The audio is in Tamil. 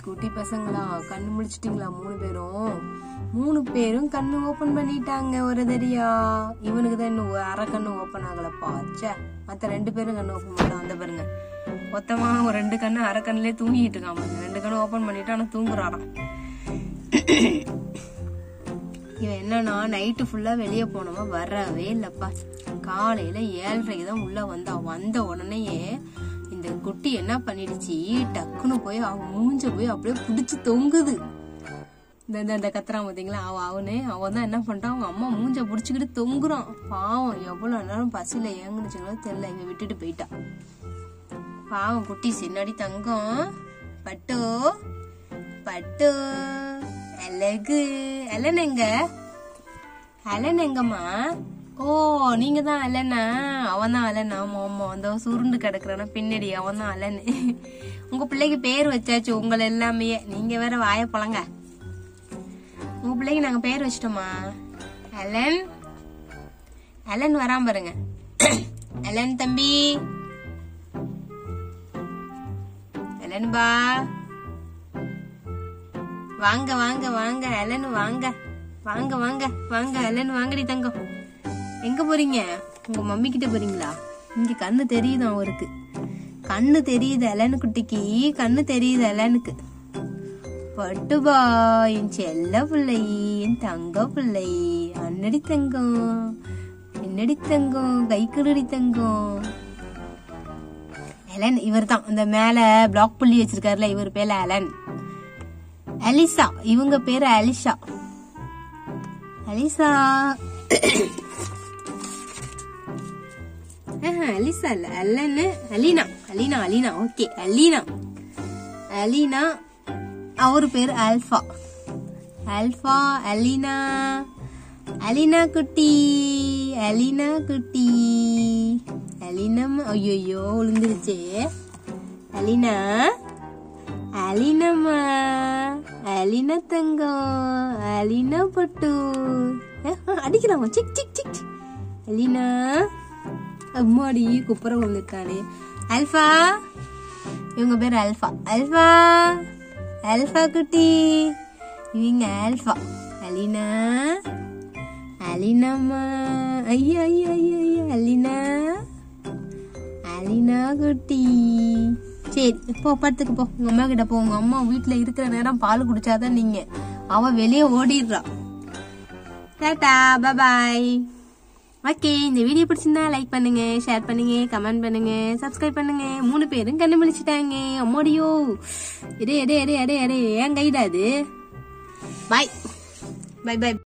குட்டி பசங்களா கண்ணு முழிச்சிட்டீங்களா மூணு பேரும் மூணு பேரும் கண்ணு ஓபன் பண்ணிட்டாங்க ஒரு தடியா இவனுக்கு தான் இன்னும் ஒரு அரை கண்ணு ஓபன் ஆகலப்பா ச்சே மத்த ரெண்டு பேரும் கண்ணு ஓபன் பண்ணலாம் அந்த பாருங்க மொத்தமா ஒரு ரெண்டு கண்ணு அரை கண்ணுலயே தூங்கிட்டு இருக்கான் பாருங்க. ரெண்டு கண்ணு ஓபன் பண்ணிட்டு ஆனா தூங்குறாராம் இவன் என்னன்னா நைட்டு ஃபுல்லா வெளியே போனவன் வரவே இல்லப்பா காலையில ஏழரைக்கு தான் உள்ள வந்தான் வந்த உடனேயே இந்த குட்டி என்ன பண்ணிடுச்சு டக்குன்னு போய் அவன் மூஞ்ச போய் அப்படியே பிடிச்சு தொங்குது இந்த இந்த- இந்த கத்துறான் பாத்தீங்களா அவ அவனே அவன் தான் என்ன பண்றான் அவங்க அம்மா மூஞ்ச புடிச்சுக்கிட்டு தொங்குறான் பாவம் எவ்வளவு நேரம் பசியில ஏங்குனுச்சுங்களோ தெரியல இங்க விட்டுட்டு போயிட்டா பாவம் குட்டி சின்னாடி தங்கம் பட்டு பட்டு அழகு அலன் எங்க அலன் எங்கம்மா ஓ நீங்க தான் அலனா அவன் தான் அலன் ஆமா ஆமா அந்த சுருண்டு கிடக்குறான பின்னாடி அவன் தான் அலன் உங்க பிள்ளைக்கு பேர் வச்சாச்சு உங்களை எல்லாமே நீங்க வேற வாய பழங்க உங்க பிள்ளைக்கு நாங்க பேர் வச்சிட்டோமா அலன் அலன் வராம பாருங்க அலன் தம்பி அலன் பா வாங்க வாங்க வாங்க அலன் வாங்க வாங்க வாங்க வாங்க அலன் வாங்கடி தங்கம் எங்க போறீங்க உங்க மம்மி கிட்ட போறீங்களா இங்க கண்ணு தெரியுது அவருக்கு கண்ணு தெரியுது அலனு குட்டிக்கு கண்ணு தெரியுது அலனுக்கு பட்டுபா என் செல்ல பிள்ளை என் தங்க பிள்ளை அன்னடி தங்கம் என்னடி தங்கம் கைக்குருடி தங்கம் அலன் இவர் தான் இந்த மேல பிளாக் புள்ளி வச்சிருக்காருல இவர் பேர்ல அலன் அலிசா இவங்க பேரு அலிஷா அலிசா ஆஹா, அலிசா இல்ல அல்லன்னு அலீனா அலீனா அலீனா ஓகே அலீனா அலீனா அவர் பேர் ஆல்ஃபா ஆல்ஃபா அலீனா அலீனா குட்டி அலீனா குட்டி அலீனா ஐயோ விழுந்துருச்சே அலீனா அலினம்மா அலினா தங்கம் அலினா பட்டு அஹ், அடிக்கிறாமா சிக் சிக் சிக் அலினா அம்மாடி குப்புறம் விழுந்துட்டானே அல்ஃபா இவங்க பேர் அல்ஃபா அல்ஃபா அல்ஃபா குட்டி இவங்க அல்ஃபா அலினா அலினாம்மா ஐயா ஐயா ஐயா ஐயா அலினா அலினா குட்டி சரி போ படுத்துக்கு போ உங்க அம்மா கிட்ட போ உங்க அம்மா வீட்டுல இருக்கிற நேரம் பால் குடிச்சாதான் நீங்க அவ வெளியே ஓடிடுறா டாடா பாய் ஓகே இந்த வீடியோ பிடிச்சிருந்தா லைக் பண்ணுங்க ஷேர் பண்ணுங்க கமெண்ட் பண்ணுங்க சப்ஸ்கிரைப் பண்ணுங்க மூணு பேரும் கண்டுபிடிச்சிட்டாங்க அம்மாடியோ எடே எடே எடே எடே எடே ஏன் கைடா அது பாய் பை பை